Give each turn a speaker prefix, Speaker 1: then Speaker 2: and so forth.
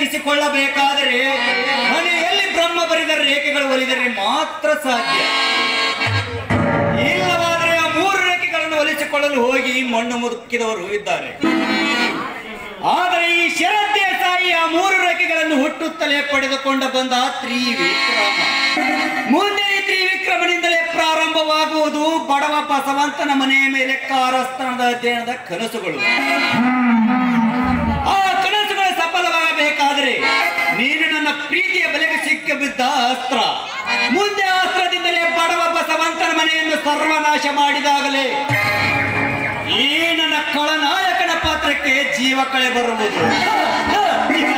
Speaker 1: ದಕ್ಕಿಸಿಕೊಳ್ಳಬೇಕಾದರೆ ಮನೆಯಲ್ಲಿ ಬ್ರಹ್ಮ ಬರಿದ ರೇಖೆಗಳು ಒಲಿದರೆ ಮಾತ್ರ ಸಾಧ್ಯ ಇಲ್ಲವಾದರೆ ಆ ಮೂರು ರೇಖೆಗಳನ್ನು ಒಲಿಸಿಕೊಳ್ಳಲು ಹೋಗಿ ಮಣ್ಣು ಮುದುಕಿದವರು ಇದ್ದಾರೆ ಆದರೆ ಈ ಶರದ್ಯ ಸಾಯಿ ಆ ಮೂರು ರೇಖೆಗಳನ್ನು ಹುಟ್ಟುತ್ತಲೇ ಪಡೆದುಕೊಂಡು ಬಂದ ತ್ರಿವಿಕ್ರಮ ಮುಂದೆ ಈ ತ್ರಿವಿಕ್ರಮನಿಂದಲೇ ಪ್ರಾರಂಭವಾಗುವುದು ಬಡವ ಬಸವಂತನ ಮನೆಯ ಮೇಲೆ ಕಾರಸ್ಥಾನದ ಅಧ್ಯಯನದ ಕನಸುಗಳು ಆ ಕನಸುಗಳು ಸಫಲವಾಗಬೇಕಾದರೆ ನೀನು ನನ್ನ ಪ್ರೀತಿಯ ಬಲೆಗೆ ಸಿಕ್ಕ ಬಿದ್ದ ಅಸ್ತ್ರ ಮುಂದೆ ಆ ಅಸ್ತ್ರದಿಂದಲೇ ಬಡವ ಬಸವಂತನ ಮನೆಯನ್ನು ಸರ್ವನಾಶ ಮಾಡಿದಾಗಲೇ ಈ ನನ್ನ ಕಳನಾಯಕನ ಪಾತ್ರಕ್ಕೆ ಜೀವ ಕಳೆ ಬರುವುದು